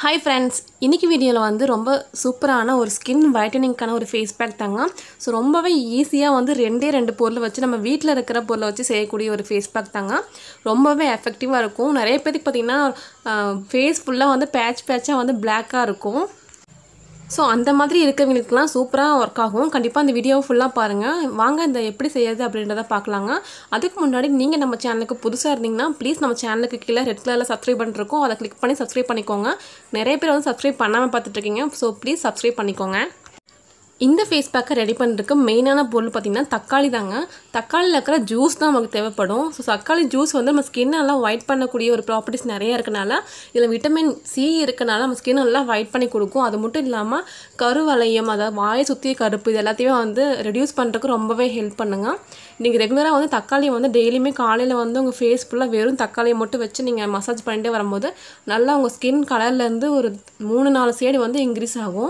hi friends இன்னைக்கு வீடியோவில் வந்து ரொம்ப சூப்பரான ஒரு ஸ்கின் வைட்டனிங்க்கான ஒரு ஃபேஸ் பேக் தாங்க ஸோ ரொம்பவே ஈஸியாக வந்து ரெண்டே ரெண்டு பொருளை வச்சு நம்ம வீட்டில் இருக்கிற பொருளை வச்சு செய்யக்கூடிய ஒரு ஃபேஸ் பேக் தாங்க ரொம்பவே எஃபெக்டிவாக இருக்கும் நிறைய பேருக்கு பார்த்திங்கன்னா ஃபேஸ் ஃபுல்லாக வந்து பேட்ச் பேட்சாக வந்து பிளாக்காக இருக்கும் ஸோ அந்த மாதிரி இருக்கிறவங்களுக்குலாம் சூப்பராக ஒர்க் ஆகும் கண்டிப்பாக இந்த வீடியோவை ஃபுல்லாக பாருங்கள் வாங்க இந்த எப்படி செய்யறது அப்படின்றத பார்க்கலாங்க அதுக்கு முன்னாடி நீங்கள் நம்ம சேனலுக்கு புதுசாக இருந்தீங்கன்னா ப்ளீஸ் நம்ம சேனலுக்கு கீழே ரெட் கலரில் சப்ஸ்கிரைப் பண்ணிருக்கோம் அதை கிளிக் பண்ணி சப்ஸ்கிரைப் பண்ணிக்கோங்க நிறைய பேர் வந்து சப்ஸ்கிரைப் பண்ணாமல் பார்த்துட்ருக்கீங்க ஸோ ப்ளீஸ் சப்ஸ்கிரைப் பண்ணிக்கோங்க இந்த ஃபேஸ் பேக்கை ரெடி பண்ணுறதுக்கு மெயினான பொருள் பார்த்திங்கன்னா தக்காளி தாங்க தக்காளியில் இருக்கிற ஜூஸ் தான் நமக்கு தேவைப்படும் ஸோ தக்காளி ஜூஸ் வந்து நம்ம ஸ்கின் நல்லா ஒயிட் பண்ணக்கூடிய ஒரு ப்ராப்பர்ட்டிஸ் நிறைய இருக்கனால இதில் விட்டமின் சி இருக்கனால நம்ம ஸ்கின் நல்லா ஒயிட் பண்ணி கொடுக்கும் அது மட்டும் இல்லாமல் கருவளையம் அதாவது வாயை சுற்றிய கருப்பு இது எல்லாத்தையும் வந்து ரெடியூஸ் பண்ணுறதுக்கு ரொம்பவே ஹெல்ப் பண்ணுங்க நீங்கள் ரெகுலராக வந்து தக்காளியை வந்து டெய்லியுமே காலையில் வந்து உங்கள் ஃபேஸ் ஃபுல்லாக வெறும் தக்காளியை மட்டும் வச்சு நீங்கள் மசாஜ் பண்ணிட்டே வரும்போது நல்லா உங்கள் ஸ்கின் கலர்லேருந்து ஒரு மூணு நாலு ஷேடு வந்து இன்க்ரீஸ் ஆகும்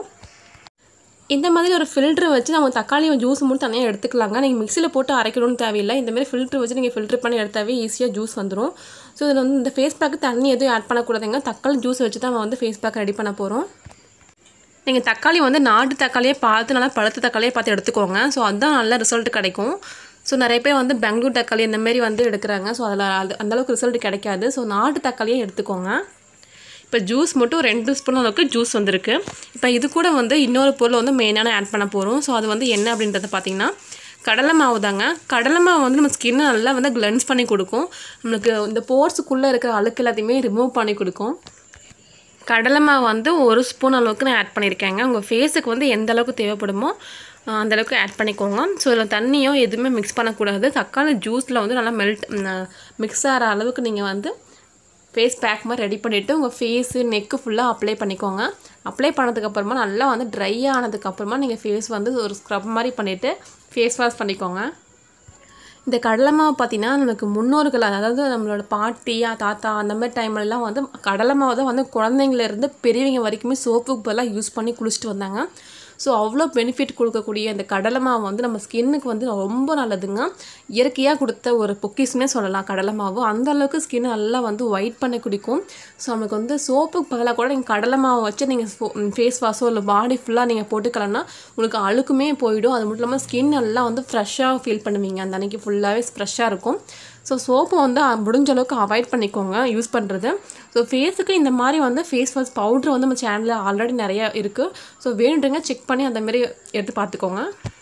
இந்த மாதிரி ஒரு ஃபில்ட்ரு வச்சு நம்ம தக்காளி ஜூஸ் மட்டும் தனியாக எடுத்துக்கலாங்க நீங்கள் மிக்சியில் போட்டு அரைக்கணும்னு தேவையில்லை இந்த மாதிரி ஃபில்ட்ரு வச்சு நீங்கள் ஃபில்ட்ரு பண்ணி எடுத்தாவே ஈஸியாக ஜூஸ் வந்துடும் ஸோ இதில் வந்து இந்த ஃபேஸ் பேக்கு தண்ணி எதுவும் ஆட் பண்ணக்கூடாதுங்க தக்காளி ஜூஸ் வச்சு தான் நம்ம வந்து ஃபேஸ் பேக் ரெடி பண்ண போகிறோம் நீங்கள் தக்காளி வந்து நாட்டு தக்காளியே பார்த்து நல்லா பழுத்த தக்காளியே பார்த்து எடுத்துக்கோங்க ஸோ அதுதான் நல்ல ரிசல்ட் கிடைக்கும் ஸோ நிறைய பேர் வந்து பெங்களூர் தக்காளி இந்த மாதிரி வந்து எடுக்கிறாங்க ஸோ அதில் அது அந்தளவுக்கு ரிசல்ட் கிடைக்காது ஸோ நாட்டு தக்காளியே எடுத்துக்கோங்க இப்போ ஜூஸ் மட்டும் ரெண்டு ஸ்பூன் அளவுக்கு ஜூஸ் வந்திருக்கு இப்போ இது கூட வந்து இன்னொரு பொருள் வந்து மெயினான ஆட் பண்ண போகிறோம் ஸோ அது வந்து என்ன அப்படின்றத பார்த்தீங்கன்னா கடலை மாவு தாங்க கடலை மாவு வந்து நம்ம ஸ்கின்னை நல்லா வந்து கிளென்ஸ் பண்ணி கொடுக்கும் நம்மளுக்கு இந்த போர்ஸுக்குள்ளே இருக்கிற அழுக்கு எல்லாத்தையுமே ரிமூவ் பண்ணி கொடுக்கும் கடலை மாவு வந்து ஒரு ஸ்பூன் அளவுக்கு நான் ஆட் பண்ணியிருக்கேங்க உங்கள் ஃபேஸுக்கு வந்து எந்த அளவுக்கு தேவைப்படுமோ அந்தளவுக்கு ஆட் பண்ணிக்கோங்க ஸோ இதில் தண்ணியோ எதுவுமே மிக்ஸ் பண்ணக்கூடாது தக்காளி ஜூஸில் வந்து நல்லா மெல்ட் மிக்ஸ் ஆகிற அளவுக்கு நீங்கள் வந்து ஃபேஸ் பேக் மாதிரி ரெடி பண்ணிவிட்டு உங்கள் ஃபேஸு நெக்கு ஃபுல்லாக அப்ளை பண்ணிக்கோங்க அப்ளை பண்ணதுக்கப்புறமா நல்லா வந்து ட்ரை ஆனதுக்கப்புறமா நீங்கள் ஃபேஸ் வந்து ஒரு ஸ்க்ரப் மாதிரி பண்ணிவிட்டு ஃபேஸ் வாஷ் பண்ணிக்கோங்க இந்த கடலை மாவு பார்த்திங்கன்னா நமக்கு முன்னோர்கள் அதாவது நம்மளோட பாட்டி தாத்தா அந்த மாதிரி டைம்லலாம் வந்து கடலை மாவு தான் வந்து குழந்தைங்கலேருந்து பெரியவங்க வரைக்குமே சோப்புக்கு பதிலாக யூஸ் பண்ணி குளிச்சுட்டு வந்தாங்க ஸோ அவ்வளோ பெனிஃபிட் கொடுக்கக்கூடிய இந்த கடலை மாவு வந்து நம்ம ஸ்கின்னுக்கு வந்து ரொம்ப நல்லதுங்க இயற்கையாக கொடுத்த ஒரு பொக்கிஸ்னே சொல்லலாம் கடலை மாவு அந்த அளவுக்கு ஸ்கின் நல்லா வந்து ஒயிட் பண்ண குடிக்கும் ஸோ நமக்கு வந்து சோப்புக்கு பதிலாக கூட நீங்கள் கடலை மாவை வச்சு நீங்கள் ஃபேஸ் வாஷோ இல்லை பாடி ஃபுல்லாக நீங்கள் போட்டுக்கலாம்னா உங்களுக்கு அழுக்குமே போயிடும் அது மட்டும் இல்லாமல் ஸ்கின் நல்லா வந்து ஃப்ரெஷ்ஷாக ஃபீல் பண்ணுவீங்க அந்த அன்றைக்கி ஃபுல்லாகவே ஃப்ரெஷ்ஷாக இருக்கும் ஸோ சோப்பு வந்து முடிஞ்ச அளவுக்கு அவாய்ட் பண்ணிக்கோங்க யூஸ் பண்ணுறது ஸோ ஃபேஸுக்கு இந்த மாதிரி வந்து ஃபேஸ் வாஷ் பவுட்ரு வந்து நம்ம சேனலில் ஆல்ரெடி நிறையா இருக்குது ஸோ வேணுன்றங்க செக் பண்ணி அந்த மாதிரி எடுத்து பார்த்துக்கோங்க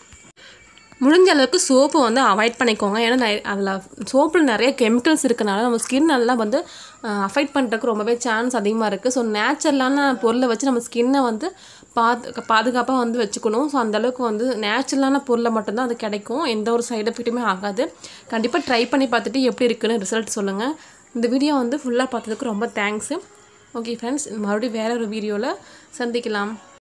முடிஞ்ச அளவுக்கு சோப்பு வந்து அவாய்ட் பண்ணிக்கோங்க ஏன்னா அதில் சோப்பில் நிறைய கெமிக்கல்ஸ் இருக்கனால நம்ம ஸ்கின் நல்லா வந்து அஃபெக்ட் பண்ணுறதுக்கு ரொம்பவே சான்ஸ் அதிகமாக இருக்குது ஸோ நேச்சுரலான பொருளை வச்சு நம்ம ஸ்கின்னை வந்து பாது பாதுகாப்பாக வந்து வச்சுக்கணும் ஸோ அந்தளவுக்கு வந்து நேச்சுரலான பொருளை மட்டும்தான் அது கிடைக்கும் எந்த ஒரு சைடு எஃபெக்ட்டுமே ஆகாது கண்டிப்பாக ட்ரை பண்ணி பார்த்துட்டு எப்படி இருக்குன்னு ரிசல்ட் சொல்லுங்கள் இந்த வீடியோ வந்து ஃபுல்லாக பார்த்ததுக்கு ரொம்ப தேங்க்ஸு ஓகே ஃப்ரெண்ட்ஸ் மறுபடியும் வேறு ஒரு வீடியோவில் சந்திக்கலாம்